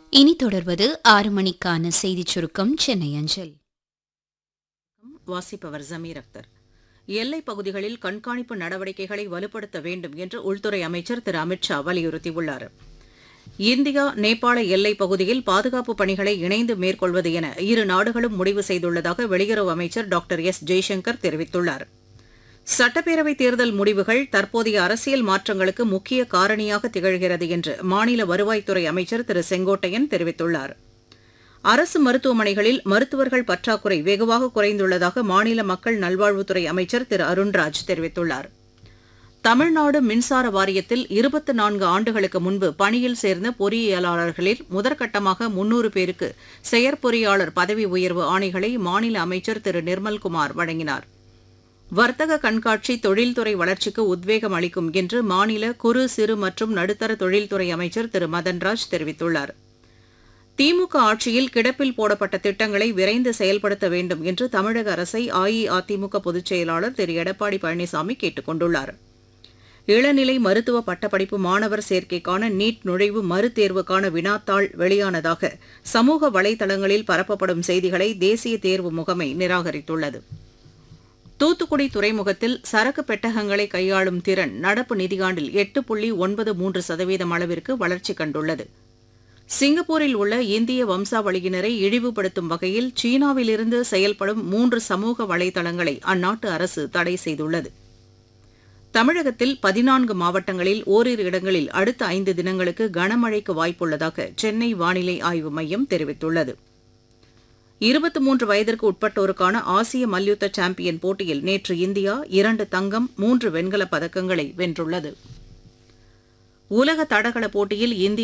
இனி தொடர்வது ஆறு மணிக்கான செய்திச் சுருக்கம் சென்னை அஞ்சல் வாசிப்பவர் ஜமீர் அக்தர் எல்லைப் பகுதிகளில் கண்காணிப்பு நடவடிக்கைகளை வலுப்படுத்த வேண்டும் என்று உள்துறை அமைச்சர் திரு அமித் ஷா வலியுறுத்தியுள்ளார் இந்தியா நேபாள எல்லைப் பகுதியில் பாதுகாப்பு பணிகளை இணைந்து மேற்கொள்வது என இரு நாடுகளும் முடிவு செய்துள்ளதாக வெளியுறவு அமைச்சர் டாக்டர் எஸ் ஜெய்சங்கர் தெரிவித்துள்ளார் சட்டப்பேரவைத் தேர்தல் முடிவுகள் தற்போதைய அரசியல் மாற்றங்களுக்கு முக்கிய காரணியாக திகழ்கிறது என்று மாநில வருவாய்த்துறை அமைச்சர் திரு செங்கோட்டையன் தெரிவித்துள்ளார் அரசு மருத்துவமனைகளில் மருத்துவர்கள் பற்றாக்குறை வெகுவாக குறைந்துள்ளதாக மாநில மக்கள் நல்வாழ்வுத்துறை அமைச்சர் திரு அருண்ராஜ் தெரிவித்துள்ளார் தமிழ்நாடு மின்சார வாரியத்தில் இருபத்தி நான்கு ஆண்டுகளுக்கு முன்பு பணியில் சேர்ந்த பொறியியலாளர்களில் முதற்கட்டமாக முன்னூறு பேருக்கு செயற்பொறியாளர் பதவி உயர்வு ஆணைகளை மாநில அமைச்சர் திரு நிர்மல்குமார் வழங்கினார் வர்த்தக கண்காட்சி தொழில்துறை வளர்ச்சிக்கு உத்வேகம் அளிக்கும் என்று மாநில குறு சிறு மற்றும் நடுத்தர தொழில்துறை அமைச்சர் திரு மதன்ராஜ் தெரிவித்துள்ளார் திமுக ஆட்சியில் கிடப்பில் போடப்பட்ட திட்டங்களை விரைந்து செயல்படுத்த வேண்டும் என்று தமிழக அரசை அஇஅதிமுக பொதுச் செயலாளர் திரு எடப்பாடி பழனிசாமி கேட்டுக் கொண்டுள்ளார் இளநிலை மருத்துவ பட்டப்படிப்பு மாணவர் சேர்க்கைக்கான நீட் நுழைவு மறுதேர்வுக்கான வினாத்தாள் வெளியானதாக சமூக வலைதளங்களில் பரப்பப்படும் செய்திகளை தேசிய தேர்வு முகமை நிராகரித்துள்ளது தூத்துக்குடி துறைமுகத்தில் சரக்கு பெட்டகங்களை கையாளும் திறன் நடப்பு நிதியாண்டில் எட்டு புள்ளி ஒன்பது மூன்று சதவீதம் அளவிற்கு வளர்ச்சி கண்டுள்ளது சிங்கப்பூரில் உள்ள இந்திய வம்சாவளியினரை இழிவுபடுத்தும் வகையில் சீனாவிலிருந்து செயல்படும் மூன்று சமூக வலைதளங்களை அந்நாட்டு அரசு தடை செய்துள்ளது தமிழகத்தில் பதினான்கு மாவட்டங்களில் ஓரிரு இடங்களில் அடுத்த ஐந்து தினங்களுக்கு கனமழைக்கு வாய்ப்புள்ளதாக சென்னை வானிலை ஆய்வு மையம் தெரிவித்துள்ளது இருபத்தி மூன்று வயதிற்கு உட்பட்டோருக்கான ஆசிய மல்யுத்த சாம்பியன் போட்டியில் நேற்று இந்தியா இரண்டு தங்கம் மூன்று வெண்கலப் பதக்கங்களை வென்றுள்ளது உலக தடகள போட்டியில் இந்திய